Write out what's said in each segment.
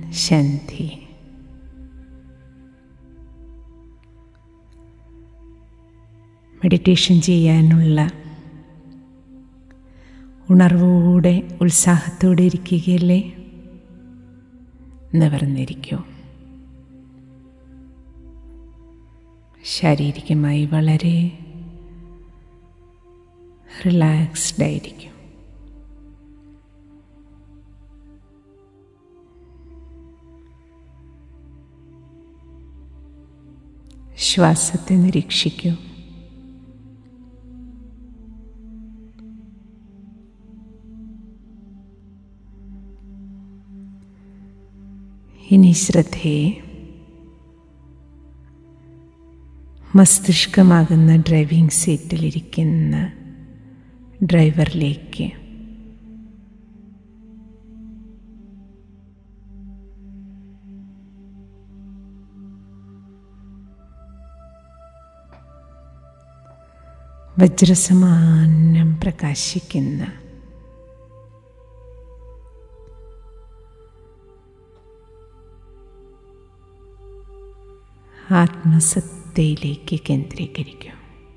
ശാന്തി meditation ചെയ്യാനുള്ള ഉണർവോടെ ഉത്സാഹത്തോടെ ഇരിക്കുകയല്ലേ നിവർന്നിരിക്കൂ ശാരീരികമായി വളരെ റിലാക്സ്ഡ് ആയിരിക്കും ശ്വാസത്തെ നിരീക്ഷിക്കൂ ഇനി ശ്രദ്ധയെ മസ്തിഷ്കമാകുന്ന ഡ്രൈവിംഗ് സീറ്റിലിരിക്കുന്ന ഡ്രൈവറിലേക്ക് വജ്രസമാനം പ്രകാശിക്കുന്ന ആത്മസത്തയിലേക്ക് കേന്ദ്രീകരിക്കും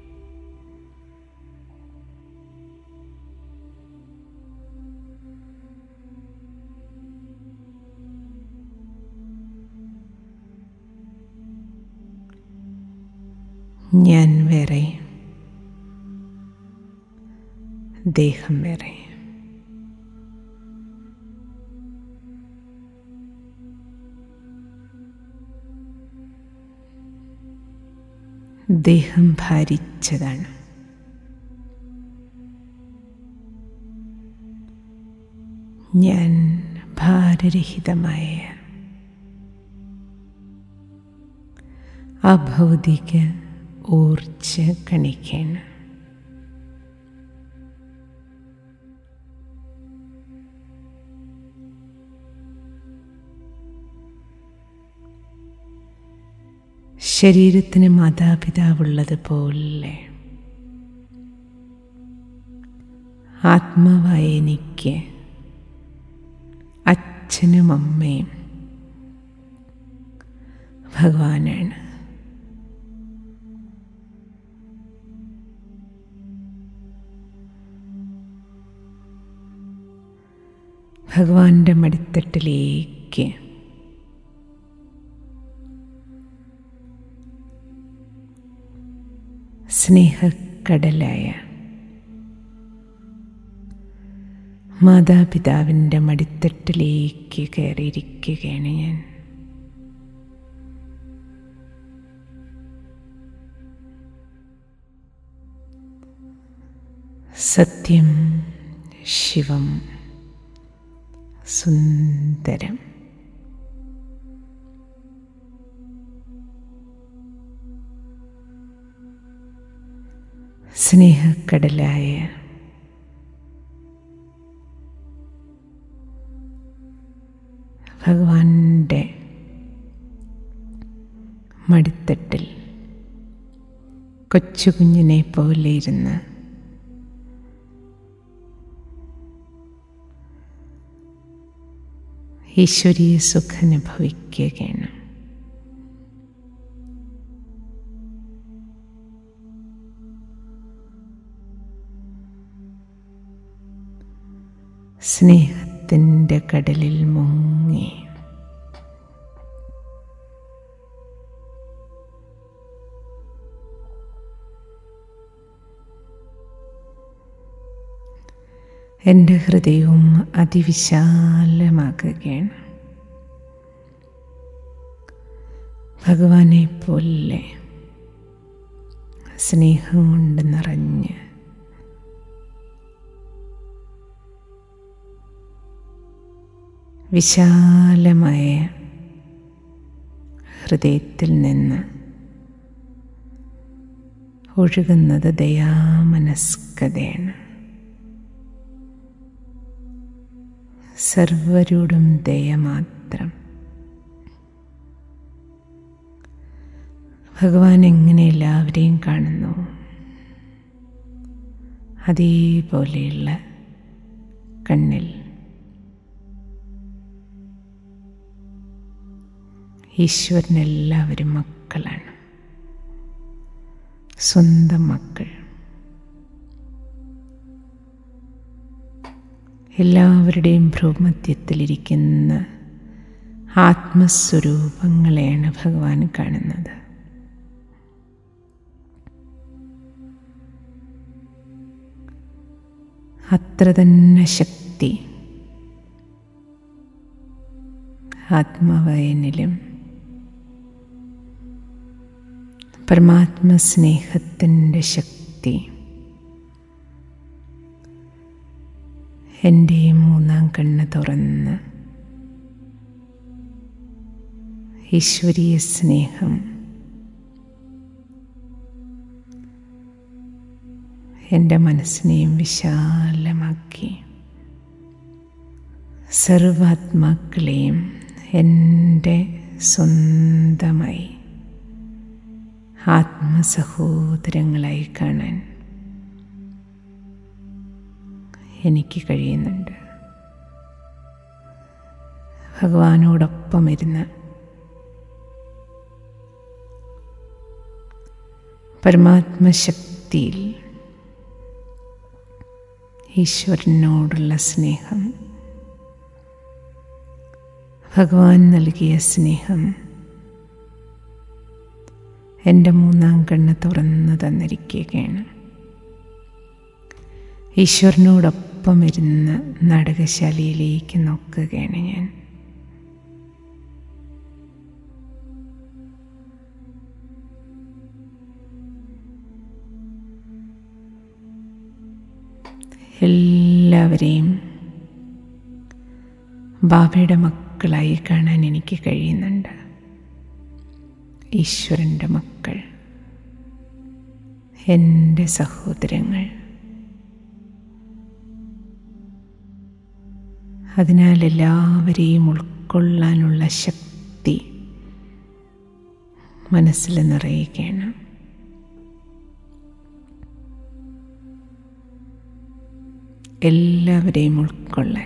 ഞാൻ വേറെ ദേഹം വേറെ ദേഹം ഭാരിച്ചതാണ് ഞാൻ ഭാരരഹിതമായ അഭൗതിക ഊർജ കണിക്കാണ് ശരീരത്തിന് മാതാപിതാവുള്ളതുപോലെ ആത്മാവായ എനിക്ക് അച്ഛനും അമ്മയും ഭഗവാനാണ് ഭഗവാന്റെ മടിത്തട്ടിലേക്ക് സ്നേഹക്കടലായ മാതാപിതാവിൻ്റെ മടിത്തട്ടിലേക്ക് കയറിയിരിക്കുകയാണ് ഞാൻ സത്യം ശിവം സുന്ദരം സ്നേഹക്കടലായ ഭഗവാന്റെ മടിത്തട്ടിൽ കൊച്ചു കുഞ്ഞിനെ പോലെ ഇരുന്ന് ഈശ്വരീയ സുഖനുഭവിക്കുകയാണ് സ്നേഹത്തിൻ്റെ കടലിൽ മുങ്ങി എൻ്റെ ഹൃദയവും അതിവിശാലമാകുകയാണ് ഭഗവാനെ പോലെ സ്നേഹം കൊണ്ട് നിറഞ്ഞ് വിശാലമായ ഹൃദയത്തിൽ നിന്ന് ഒഴുകുന്നത് ദയാമനസ്കതയാണ് സർവരോടും ദയ മാത്രം ഭഗവാൻ എങ്ങനെ എല്ലാവരെയും കാണുന്നു അതേപോലെയുള്ള കണ്ണിൽ ഈശ്വരനെല്ലാവരും മക്കളാണ് സ്വന്തം മക്കൾ എല്ലാവരുടെയും ഭ്രൂമധ്യത്തിലിരിക്കുന്ന ആത്മസ്വരൂപങ്ങളെയാണ് ഭഗവാൻ കാണുന്നത് അത്ര തന്നെ ശക്തി ആത്മാവയനിലും പരമാത്മസ്നേഹത്തിൻ്റെ ശക്തി എൻ്റെയും മൂന്നാം കണ്ണ് തുറന്ന് ഈശ്വരീയ സ്നേഹം എൻ്റെ മനസ്സിനെയും വിശാലമാക്കി സർവാത്മാക്കളെയും എൻ്റെ സ്വന്തമായി ആത്മസഹോദരങ്ങളായി കാണാൻ എനിക്ക് കഴിയുന്നുണ്ട് ഭഗവാനോടൊപ്പം ഇരുന്ന് പരമാത്മശക്തിയിൽ ഈശ്വരനോടുള്ള സ്നേഹം ഭഗവാൻ നൽകിയ സ്നേഹം എൻ്റെ മൂന്നാം കണ്ണ് തുറന്നു തന്നിരിക്കുകയാണ് ഈശ്വരനോടൊപ്പം ഇരുന്ന് നാടകശാലയിലേക്ക് നോക്കുകയാണ് ഞാൻ എല്ലാവരെയും ബാബയുടെ മക്കളായി കാണാൻ എനിക്ക് കഴിയുന്നുണ്ട് ഈശ്വരൻ്റെ മക്കൾ എൻ്റെ സഹോദരങ്ങൾ അതിനാൽ എല്ലാവരെയും ഉൾക്കൊള്ളാനുള്ള ശക്തി മനസ്സിൽ നിറയുകയാണ് എല്ലാവരെയും ഉൾക്കൊള്ളാൻ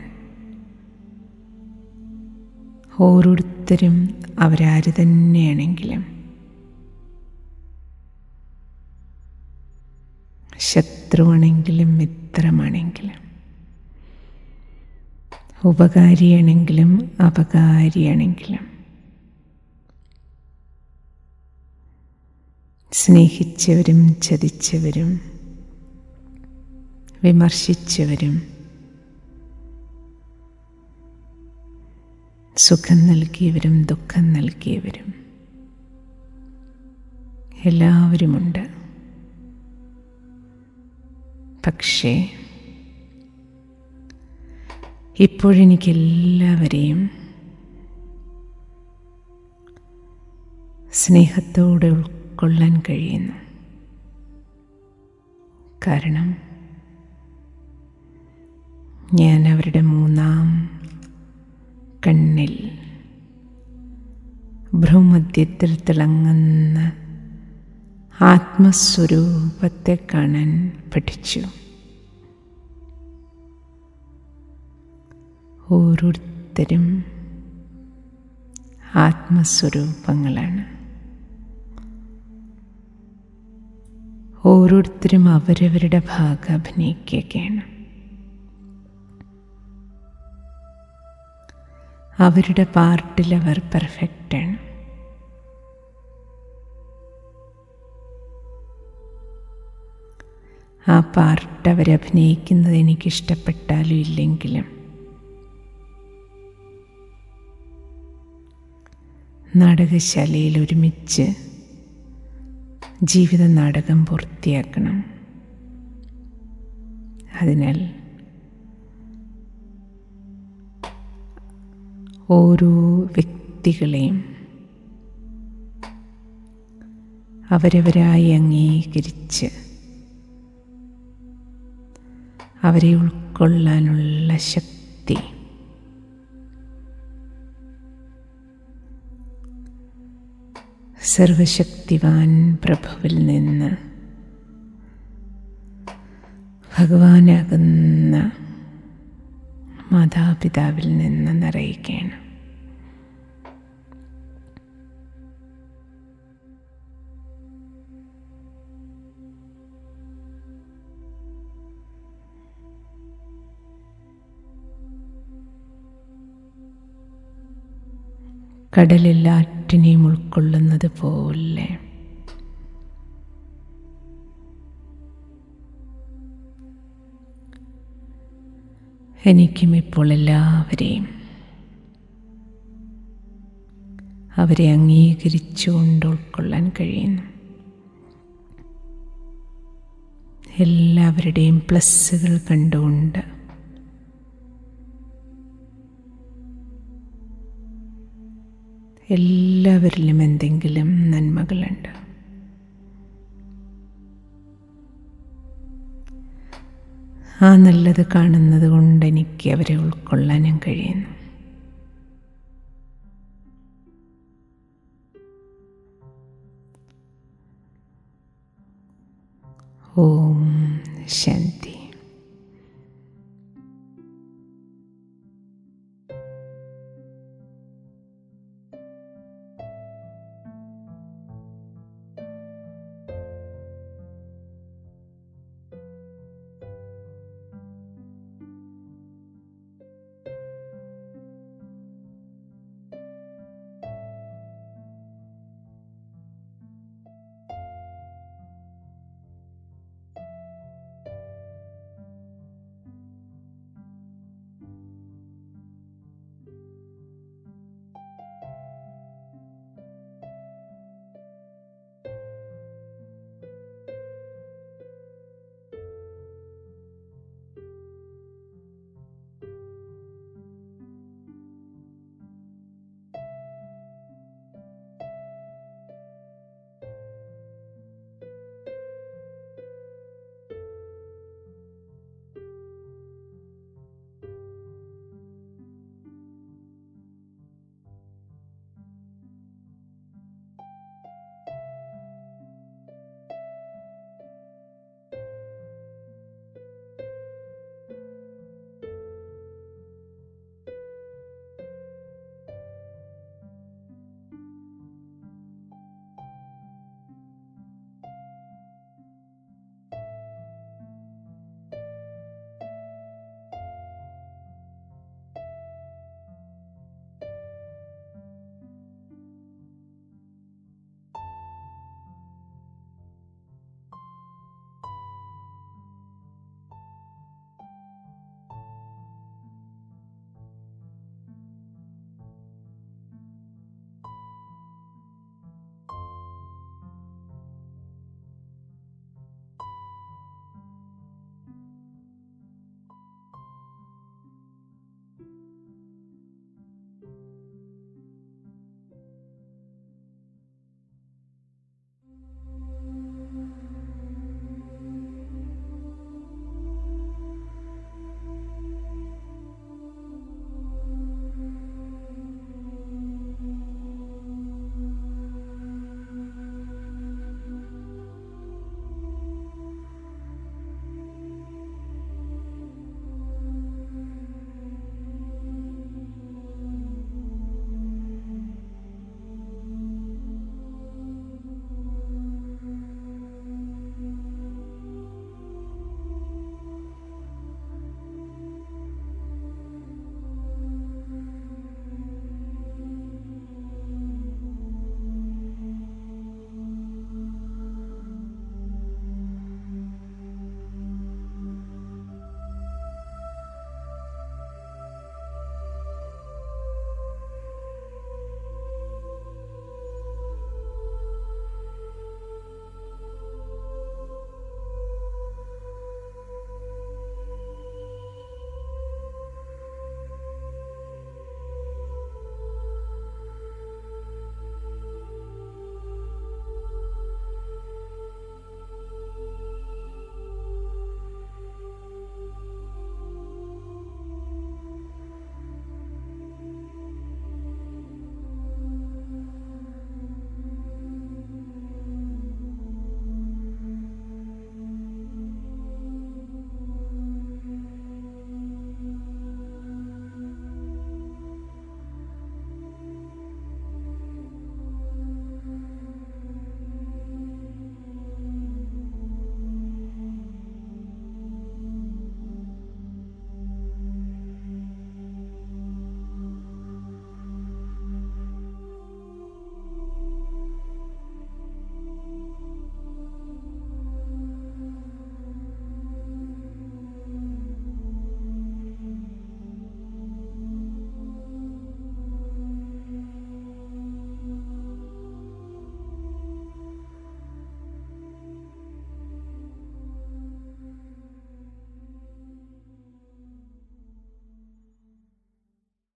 ഓരോരുത്തരും അവരാര് തന്നെയാണെങ്കിലും ശത്രുവാണെങ്കിലും മിത്രമാണെങ്കിലും ഉപകാരിയാണെങ്കിലും അപകാരിയാണെങ്കിലും സ്നേഹിച്ചവരും ചതിച്ചവരും വിമർശിച്ചവരും സുഖം നൽകിയവരും ദുഃഖം നൽകിയവരും എല്ലാവരുമുണ്ട് പക്ഷേ ഇപ്പോഴെനിക്കെല്ലാവരെയും സ്നേഹത്തോടെ ഉൾക്കൊള്ളാൻ കഴിയുന്നു കാരണം ഞാൻ അവരുടെ മൂന്നാം കണ്ണിൽ ഭ്രൂമധ്യത്തിൽ തിളങ്ങുന്ന ആത്മസ്വരൂപത്തെ കാണാൻ പഠിച്ചു ഓരോരുത്തരും ആത്മസ്വരൂപങ്ങളാണ് ഓരോരുത്തരും അവരവരുടെ ഭാഗം അഭിനയിക്കുകയാണ് അവരുടെ പാർട്ടിൽ അവർ പെർഫെക്റ്റാണ് ആ പാർട്ട് അവരഭിനയിക്കുന്നത് എനിക്കിഷ്ടപ്പെട്ടാലും ഇല്ലെങ്കിലും നാടകശാലയിൽ ഒരുമിച്ച് ജീവിത നാടകം പൂർത്തിയാക്കണം അതിനാൽ ഓരോ വ്യക്തികളെയും അവരവരായി അംഗീകരിച്ച് അവരെ ഉൾക്കൊള്ളാനുള്ള ശക്തി സർവശക്തിവാൻ പ്രഭുവിൽ നിന്ന് ഭഗവാനാകുന്ന മാതാപിതാവിൽ നിന്ന് നിറയുകയാണ് കടലെല്ലാറ്റിനെയും ഉൾക്കൊള്ളുന്നത് പോലെ എനിക്കും ഇപ്പോൾ എല്ലാവരെയും അവരെ അംഗീകരിച്ചുകൊണ്ട് ഉൾക്കൊള്ളാൻ കഴിയുന്നു എല്ലാവരുടെയും പ്ലസ്സുകൾ കണ്ടുകൊണ്ട് എല്ലാവരിലും എന്തെങ്കിലും നന്മകളുണ്ട് ആ നല്ലത് കാണുന്നത് കൊണ്ട് എനിക്ക് അവരെ ഉൾക്കൊള്ളാനും കഴിയുന്നു ഓം ശാന്തി